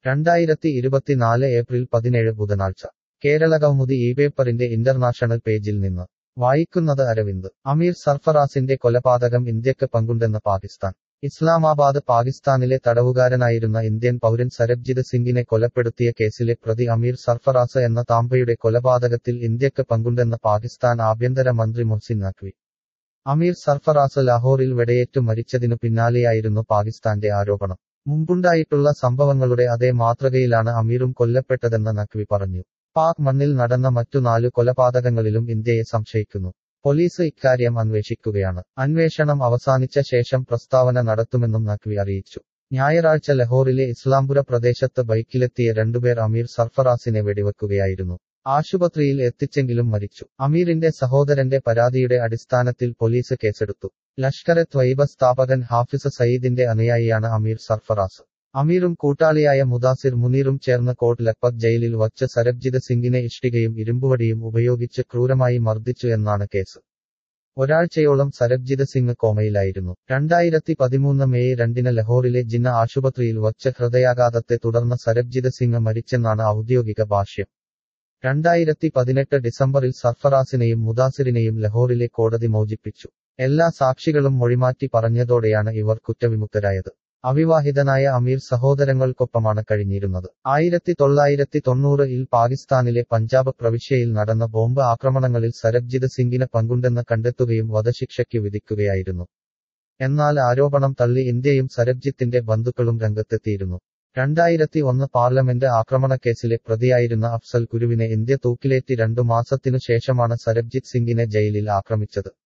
രണ്ടായിരത്തി ഇരുപത്തിനാല് ഏപ്രിൽ പതിനേഴ് ബുധനാഴ്ച കേരളകൗമുദി ഈ പേപ്പറിന്റെ ഇന്റർനാഷണൽ പേജിൽ നിന്ന് വായിക്കുന്നത് അരവിന്ദ് അമീർ സർഫറാസിന്റെ കൊലപാതകം ഇന്ത്യക്ക് പങ്കുണ്ടെന്ന് പാകിസ്ഥാൻ ഇസ്ലാമാബാദ് പാകിസ്ഥാനിലെ തടവുകാരനായിരുന്ന ഇന്ത്യൻ പൗരൻ സരബ്ജിത് സിംഗിനെ കൊലപ്പെടുത്തിയ കേസിലെ പ്രതി അമീർ സർഫറാസ് എന്ന താമ്പയുടെ കൊലപാതകത്തിൽ ഇന്ത്യക്ക് പങ്കുണ്ടെന്ന് പാകിസ്ഥാൻ ആഭ്യന്തര മന്ത്രി മുഹ്സിൻ നഖ്വി അമീർ സർഫറാസ് ലാഹോറിൽ വെടയേറ്റു മരിച്ചതിനു പിന്നാലെയായിരുന്നു പാകിസ്ഥാന്റെ ആരോപണം മുമ്പുണ്ടായിട്ടുള്ള സംഭവങ്ങളുടെ അതേ മാതൃകയിലാണ് അമീറും കൊല്ലപ്പെട്ടതെന്ന് നഖ്വി പറഞ്ഞു പാക് മണ്ണിൽ നടന്ന മറ്റു നാലു കൊലപാതകങ്ങളിലും ഇന്ത്യയെ സംശയിക്കുന്നു പോലീസ് ഇക്കാര്യം അന്വേഷിക്കുകയാണ് അന്വേഷണം അവസാനിച്ച ശേഷം പ്രസ്താവന നടത്തുമെന്നും നഖ്വി അറിയിച്ചു ഞായറാഴ്ച ലഹോറിലെ ഇസ്ലാംപുര പ്രദേശത്ത് ബൈക്കിലെത്തിയ രണ്ടുപേർ അമീർ സർഫറാസിനെ വെടിവെക്കുകയായിരുന്നു ആശുപത്രിയിൽ എത്തിച്ചെങ്കിലും മരിച്ചു അമീറിന്റെ സഹോദരന്റെ പരാതിയുടെ അടിസ്ഥാനത്തിൽ പോലീസ് കേസെടുത്തു ലഷ്കർ എ ത്വയ്ബ സ്ഥാപകൻ ഹാഫിസ് സയ്യിദിന്റെ അനുയായിയാണ് അമീർ സർഫറാസ് അമീറും കൂട്ടാളിയായ മുദാസിർ മുനീറും ചേർന്ന് കോട്ട് ലഖ്പത് ജയിലിൽ വച്ച് സരബ്ജിത് സിംഗിനെ ഇഷ്ടികയും ഇരുമ്പുവടിയും ഉപയോഗിച്ച് ക്രൂരമായി മർദ്ദിച്ചു എന്നാണ് കേസ് ഒരാഴ്ചയോളം സരബ്ജിത് സിംഗ് കോമയിലായിരുന്നു രണ്ടായിരത്തി പതിമൂന്ന് മെയ് രണ്ടിന് ലഹോറിലെ ജിന്ന ആശുപത്രിയിൽ വച്ച് ഹൃദയാഘാതത്തെ തുടർന്ന് സരബ്ജിത് സിംഗ് മരിച്ചെന്നാണ് ഔദ്യോഗിക ഭാഷ്യം രണ്ടായിരത്തി പതിനെട്ട് ഡിസംബറിൽ സർഫറാസിനെയും മുദാസിറിനെയും ലഹോറിലെ കോടതി മോചിപ്പിച്ചു എല്ലാ സാക്ഷികളും മൊഴിമാറ്റി പറഞ്ഞതോടെയാണ് ഇവർ കുറ്റവിമുക്തരായത് അവിവാഹിതനായ അമീർ സഹോദരങ്ങൾക്കൊപ്പമാണ് കഴിഞ്ഞിരുന്നത് ആയിരത്തി തൊള്ളായിരത്തി തൊണ്ണൂറിൽ പാകിസ്ഥാനിലെ പഞ്ചാബ് പ്രവിശ്യയിൽ നടന്ന ബോംബ് ആക്രമണങ്ങളിൽ സരബ്ജിത് സിംഗിന് പങ്കുണ്ടെന്ന് കണ്ടെത്തുകയും വധശിക്ഷയ്ക്ക് വിധിക്കുകയായിരുന്നു എന്നാൽ ആരോപണം തള്ളി ഇന്ത്യയും സരബ്ജിത്തിന്റെ ബന്ധുക്കളും രംഗത്തെത്തിയിരുന്നു രണ്ടായിരത്തി ഒന്ന് പാർലമെന്റ് ആക്രമണക്കേസിലെ പ്രതിയായിരുന്ന അഫ്സൽ കുരുവിനെ ഇന്ത്യ തൂക്കിലേറ്റി രണ്ടു മാസത്തിനു ശേഷമാണ് സരബ്ജിത് സിംഗിനെ ജയിലിൽ ആക്രമിച്ചത്